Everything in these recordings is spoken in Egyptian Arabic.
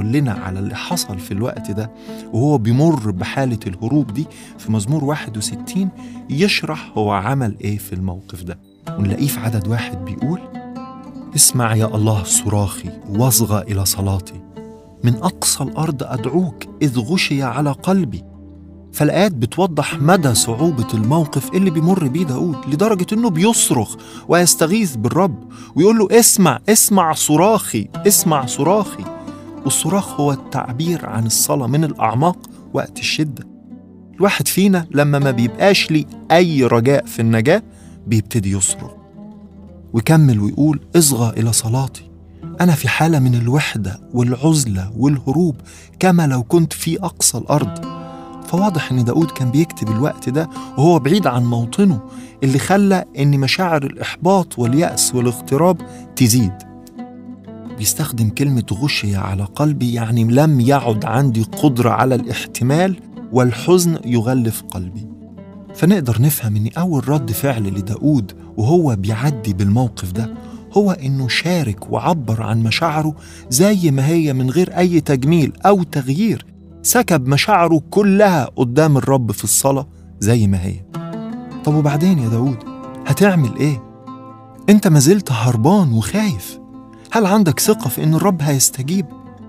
بيقول لنا على اللي حصل في الوقت ده وهو بيمر بحالة الهروب دي في مزمور 61 يشرح هو عمل ايه في الموقف ده ونلاقيه في عدد واحد بيقول اسمع يا الله صراخي واصغى إلى صلاتي من أقصى الأرض أدعوك إذ غشي على قلبي فالآيات بتوضح مدى صعوبة الموقف اللي بيمر بيه داود لدرجة إنه بيصرخ ويستغيث بالرب ويقول له اسمع اسمع صراخي اسمع صراخي والصراخ هو التعبير عن الصلاة من الأعماق وقت الشدة الواحد فينا لما ما بيبقاش لي أي رجاء في النجاة بيبتدي يصرخ ويكمل ويقول اصغى إلى صلاتي أنا في حالة من الوحدة والعزلة والهروب كما لو كنت في أقصى الأرض فواضح إن داود كان بيكتب الوقت ده وهو بعيد عن موطنه اللي خلى إن مشاعر الإحباط واليأس والاغتراب تزيد بيستخدم كلمة غشي على قلبي يعني لم يعد عندي قدرة على الاحتمال والحزن يغلف قلبي فنقدر نفهم إن أول رد فعل لداود وهو بيعدي بالموقف ده هو إنه شارك وعبر عن مشاعره زي ما هي من غير أي تجميل أو تغيير سكب مشاعره كلها قدام الرب في الصلاة زي ما هي طب وبعدين يا داود هتعمل ايه؟ انت ما زلت هربان وخايف هل عندك ثقة في ان الرب هيستجيب؟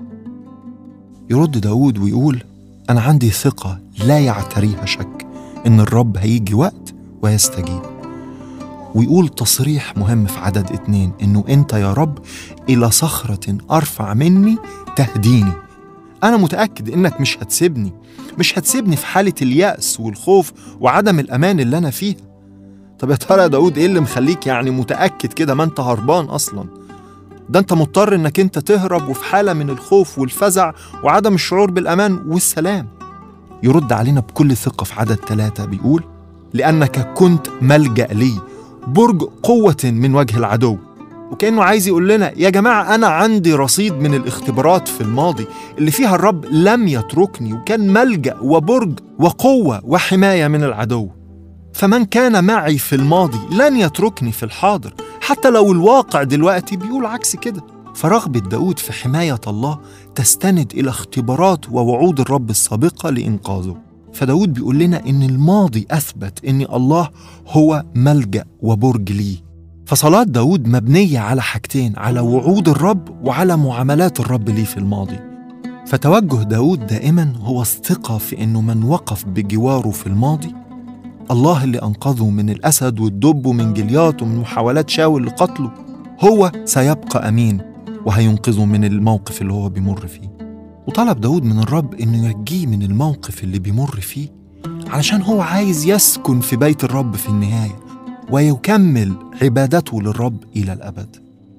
يرد داود ويقول أنا عندي ثقة لا يعتريها شك إن الرب هيجي وقت ويستجيب ويقول تصريح مهم في عدد اتنين إنه أنت يا رب إلى صخرة أرفع مني تهديني أنا متأكد إنك مش هتسيبني مش هتسيبني في حالة اليأس والخوف وعدم الأمان اللي أنا فيها طب يا ترى يا داود إيه اللي مخليك يعني متأكد كده ما أنت هربان أصلا ده أنت مضطر إنك أنت تهرب وفي حالة من الخوف والفزع وعدم الشعور بالأمان والسلام يرد علينا بكل ثقة في عدد ثلاثة بيقول لأنك كنت ملجأ لي برج قوة من وجه العدو وكأنه عايز يقول لنا يا جماعة أنا عندي رصيد من الاختبارات في الماضي اللي فيها الرب لم يتركني وكان ملجأ وبرج وقوة وحماية من العدو فمن كان معي في الماضي لن يتركني في الحاضر حتى لو الواقع دلوقتي بيقول عكس كده فرغبة داود في حماية الله تستند إلى اختبارات ووعود الرب السابقة لإنقاذه فداود بيقول لنا إن الماضي أثبت إن الله هو ملجأ وبرج ليه فصلاة داود مبنية على حاجتين على وعود الرب وعلى معاملات الرب ليه في الماضي فتوجه داود دائما هو الثقة في أنه من وقف بجواره في الماضي الله اللي أنقذه من الأسد والدب ومن جليات ومن محاولات شاول لقتله هو سيبقى أمين وهينقذه من الموقف اللي هو بيمر فيه وطلب داود من الرب أنه ينجيه من الموقف اللي بيمر فيه علشان هو عايز يسكن في بيت الرب في النهاية ويكمل عبادته للرب إلى الأبد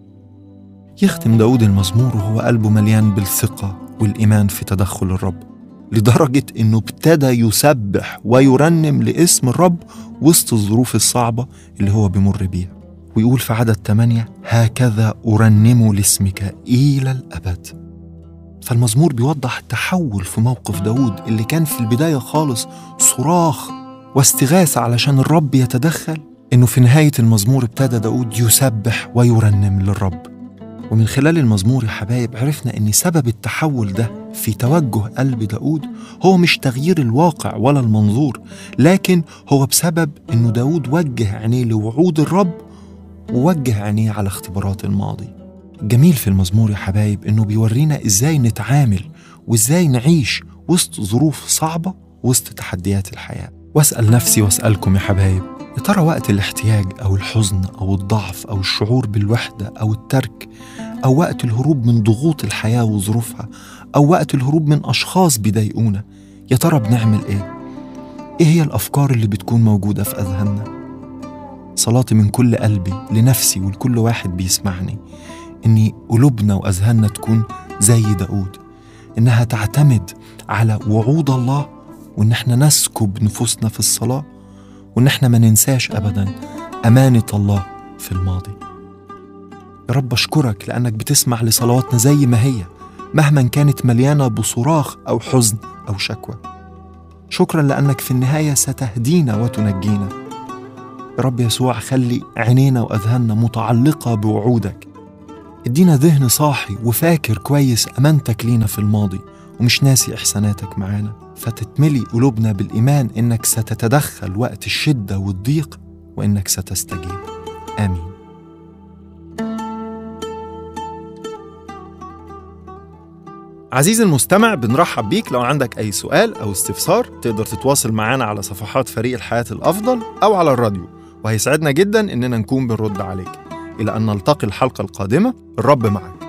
يختم داود المزمور وهو قلبه مليان بالثقة والإيمان في تدخل الرب لدرجة إنه ابتدى يسبح ويرنم لاسم الرب وسط الظروف الصعبة اللي هو بيمر بيها ويقول في عدد ثمانية هكذا أرنم لاسمك إلى الأبد فالمزمور بيوضح التحول في موقف داود اللي كان في البداية خالص صراخ واستغاثة علشان الرب يتدخل إنه في نهاية المزمور ابتدى داود يسبح ويرنم للرب ومن خلال المزمور يا حبايب عرفنا إن سبب التحول ده في توجه قلب داود هو مش تغيير الواقع ولا المنظور لكن هو بسبب إنه داود وجه عينيه لوعود الرب ووجه عينيه على اختبارات الماضي الجميل في المزمور يا حبايب إنه بيورينا إزاي نتعامل وإزاي نعيش وسط ظروف صعبة وسط تحديات الحياة واسأل نفسي واسألكم يا حبايب يا ترى وقت الاحتياج أو الحزن أو الضعف أو الشعور بالوحدة أو الترك أو وقت الهروب من ضغوط الحياة وظروفها أو وقت الهروب من أشخاص بيضايقونا يا ترى بنعمل إيه؟ إيه هي الأفكار اللي بتكون موجودة في أذهاننا؟ صلاتي من كل قلبي لنفسي ولكل واحد بيسمعني إن قلوبنا وأذهاننا تكون زي داود إنها تعتمد على وعود الله وإن إحنا نسكب نفوسنا في الصلاة وإن إحنا ما ننساش أبدا أمانة الله في الماضي يا رب أشكرك لأنك بتسمع لصلواتنا زي ما هي مهما كانت مليانة بصراخ أو حزن أو شكوى شكرا لأنك في النهاية ستهدينا وتنجينا يا رب يسوع خلي عينينا وأذهاننا متعلقة بوعودك ادينا ذهن صاحي وفاكر كويس أمانتك لينا في الماضي ومش ناسي إحساناتك معانا فتتملي قلوبنا بالإيمان إنك ستتدخل وقت الشدة والضيق وإنك ستستجيب آمين عزيزي المستمع بنرحب بيك لو عندك أي سؤال أو استفسار تقدر تتواصل معنا على صفحات فريق الحياة الأفضل أو على الراديو وهيسعدنا جدا إننا نكون بنرد عليك إلى أن نلتقي الحلقة القادمة الرب معك